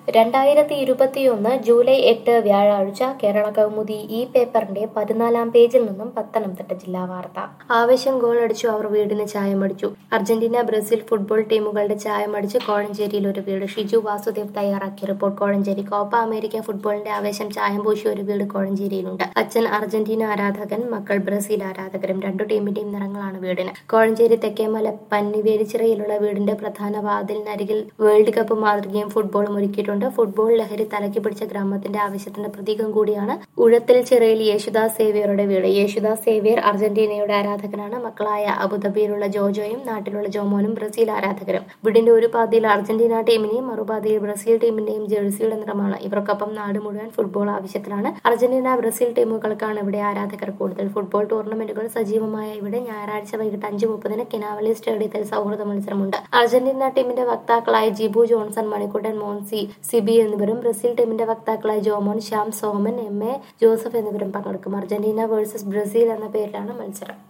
രണ്ടായിരത്തി ഇരുപത്തിയൊന്ന് ജൂലൈ എട്ട് വ്യാഴാഴ്ച കേരള കൗമുദി ഈ പേപ്പറിന്റെ പതിനാലാം പേജിൽ നിന്നും പത്തനംതിട്ട ജില്ലാ വാർത്ത ആവേശം ഗോൾ അടിച്ചു അവർ വീടിന് ചായമടിച്ചു അർജന്റീന ബ്രസീൽ ഫുട്ബോൾ ടീമുകളുടെ ചായമടിച്ച് കോഴഞ്ചേരിയിൽ ഒരു വീട് ഷിജു വാസുദേവ് തയ്യാറാക്കിയ റിപ്പോർട്ട് കോഴഞ്ചേരി കോപ്പ അമേരിക്ക ഫുട്ബോളിന്റെ ആവേശം ചായം പൂശിയ ഒരു വീട് കോഴഞ്ചേരിയിലുണ്ട് അച്ഛൻ അർജന്റീന ആരാധകൻ മക്കൾ ബ്രസീൽ ആരാധകരും രണ്ടു ടീമിന്റെയും നിറങ്ങളാണ് വീടിന് കോഴഞ്ചേരി തെക്കേമല പന്നിവേലിച്ചിറയിലുള്ള വീടിന്റെ പ്രധാന വാതിലിനരികിൽ വേൾഡ് കപ്പ് മാതൃകയും ഫുട്ബോളും ഒരുക്കിയിട്ടുണ്ട് ഫുട്ബോൾ ലഹരി തലക്കി പിടിച്ച ഗ്രാമത്തിന്റെ ആവശ്യത്തിന്റെ പ്രതീകം കൂടിയാണ് ഉഴത്തിൽ ചിറയിൽ യേശുദാസ് സേവ്യറുടെ വീട് യേശുദാസ് സേവ്യർ അർജന്റീനയുടെ ആരാധകനാണ് മക്കളായ അബുദാബിയിലുള്ള ജോജോയും നാട്ടിലുള്ള ജോമോനും ബ്രസീൽ ആരാധകരും വീടിന്റെ ഒരു പാതിയിൽ അർജന്റീന ടീമിനെയും മറുപാതിയിൽ ബ്രസീൽ ടീമിന്റെയും ജേഴ്സിയുടെ നിറമാണ് ഇവർക്കൊപ്പം നാട് മുഴുവൻ ഫുട്ബോൾ ആവശ്യത്തിലാണ് അർജന്റീന ബ്രസീൽ ടീമുകൾക്കാണ് ഇവിടെ ആരാധകർ കൂടുതൽ ഫുട്ബോൾ ടൂർണമെന്റുകൾ സജീവമായ ഇവിടെ ഞായറാഴ്ച വൈകിട്ട് അഞ്ച് മുപ്പതിന് കിനാവലി സ്റ്റേഡിയത്തിൽ സൗഹൃദ മത്സരമുണ്ട് അർജന്റീന ടീമിന്റെ വക്താക്കളായ ജിബു ജോൺസൺ മണിക്കുട്ടൻ മോൻസി സിബി എന്നിവരും ബ്രസീൽ ടീമിന്റെ വക്താക്കളായ ജോമോൻ ശ്യാം സോമൻ എം എ ജോസഫ് എന്നിവരും പങ്കെടുക്കും അർജന്റീന വേഴ്സസ് ബ്രസീൽ എന്ന പേരിലാണ് മത്സരം